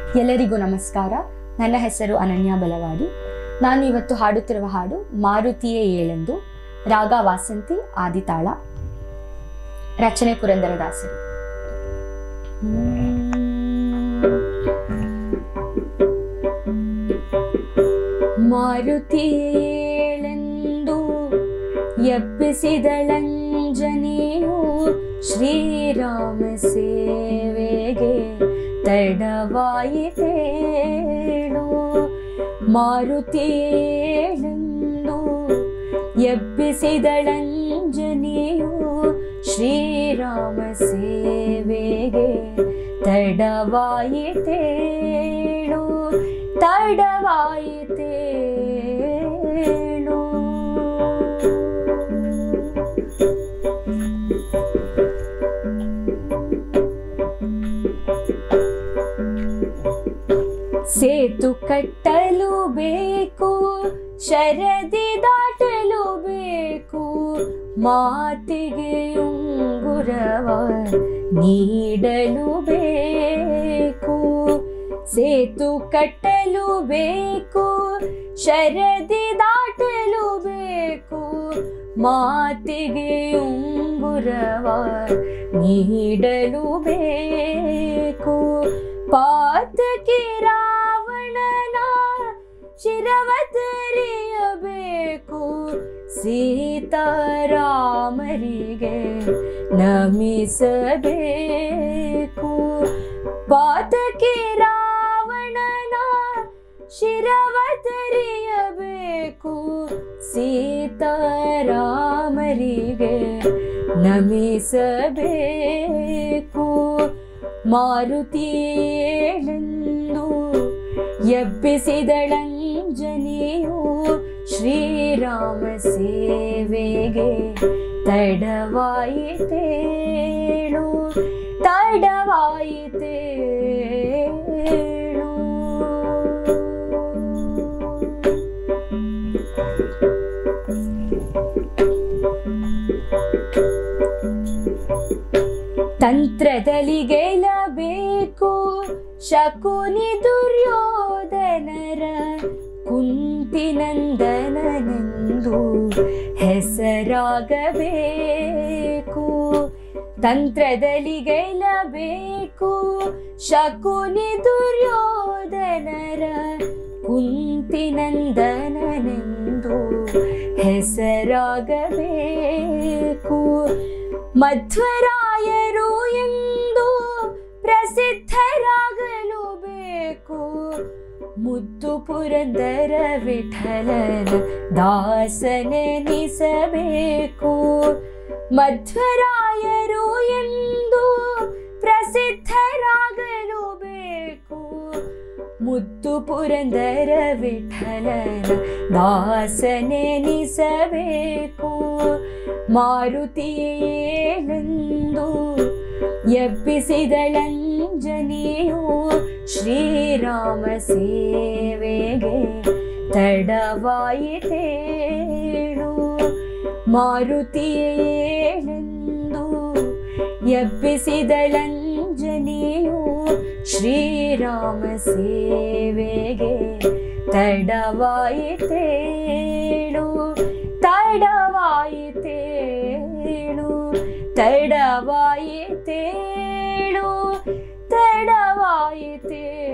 ಎಲ್ಲರಿಗೂ ನಮಸ್ಕಾರ ನನ್ನ ಹೆಸರು ಅನನ್ಯ ಬಲವಾಡಿ ನಾನು ಇವತ್ತು ಹಾಡುತ್ತಿರುವ ಹಾಡು ಮಾರುತಿಯೇ ಏಳೆಂದು ರಾಗ ವಾಸಂತಿ ಆದಿತಾಳ ರಚನೆ ಪುರಂದರದಾಸರು ಮಾರುತಿಯೇಳೆಂದು ಎಬ್ಬಿಸಿದಳಂಜನೆಯು ಶ್ರೀರಾಮ ಸೇವೆಗೆ ತಡವಾಯಿತೇಳು ಮಾರುತಿಯೇಳೆಂದು ಎಬ್ಬಿಸಿದಳಂಜನೆಯು ಶ್ರೀರಾಮ ಸೇವೆಗೆ ತಡವಾಯಿತೇಳು ತಡವಾಯಿತೇಳು ಸೇತು ಕಟ್ಟಲು ಬೇಕು ಶರದಿ ದಾಟಲು ಬೇಕು ಮಾತಿಗೆ ಉಂಗುರವ ನೀಡಲು ಬೇಕು ಸೇತು ಕಟ್ಟಲು ಬೇಕು ಶರದಿ ದಾಟಲು ಬೇಕು ಮಾತಿಗೆ ಉಂಗುರವ ನೀಡಲು ಬೇಕು ಪಾತಕಿ ರಾವಣನ ಶಿರವತರಿಯಬೇಕು ಸೀತಾರಾಮರಿಗೆ ನಮಿಸಬೇಕು ಪಾತಕಿ ರಾವಣನ ಶಿರವತರಿಯಬೇಕು ಸೀತಾರಾಮರಿಗೆ ನಮಿಸಬೇಕು ಮಾರುತಿಯೇಳೆಂದು ಎಬ್ಬಿಸಿದಳಂಜನೆಯು ಶ್ರೀರಾಮ ಸೇವೆಗೆ ತಡವಾಯಿತೇಳು ತಡವಾಯಿತೇಳು ತಂತ್ರದಲ್ಲಿ ಗೆಲ್ಲಬೇಕು ಶಕುನಿ ದುರ್ಯೋಧನರ ಕುಂತಿನಂದನನೆಂದು ಹೆಸರಾಗಬೇಕು ತಂತ್ರದಲ್ಲಿ ಗೆಲ್ಲಬೇಕು ಶಕುನಿ ದುರ್ಯೋಧನರ ಕುಂತಿನಂದನನೆಂದು ಹೆಸರಾಗಬೇಕು ಮಧ್ವರಾಯರು ಎಂದು ಪ್ರಸಿದ್ಧರಾಗಲು ಬೇಕು ಮುದ್ದು ಪುರಂದರ ವಿಠಲನ ದಾಸನೆನಿಸಬೇಕು ಮಧ್ವರಾಯರು ಎಂದು ಪ್ರಸಿದ್ಧರಾಗಲು ಬೇಕು ಮುದ್ದು ಪುರಂದರ ವಿಠಲನ ದಾಸನೆನಿಸಬೇಕು ಮಾರುತಿಯೇಳೆಂದು ಎಬ್ಬಿಸಿದಳಂಜನೆಯು ಶ್ರೀರಾಮ ಸೇವೆಗೆ ತಡವಾಯಿತೇಳು ಮಾರುತಿಯೇಳೆಂದು ಎಬ್ಬಿಸಿದಳಂಜನೆಯು ಶ್ರೀರಾಮ ಸೇವೆಗೆ ತಡವಾಯಿತೇಳು ತಡವಾಯಿತೇಳು ತಡವಾಯಿತೇಳು ತಡವಾಯಿತೇಳು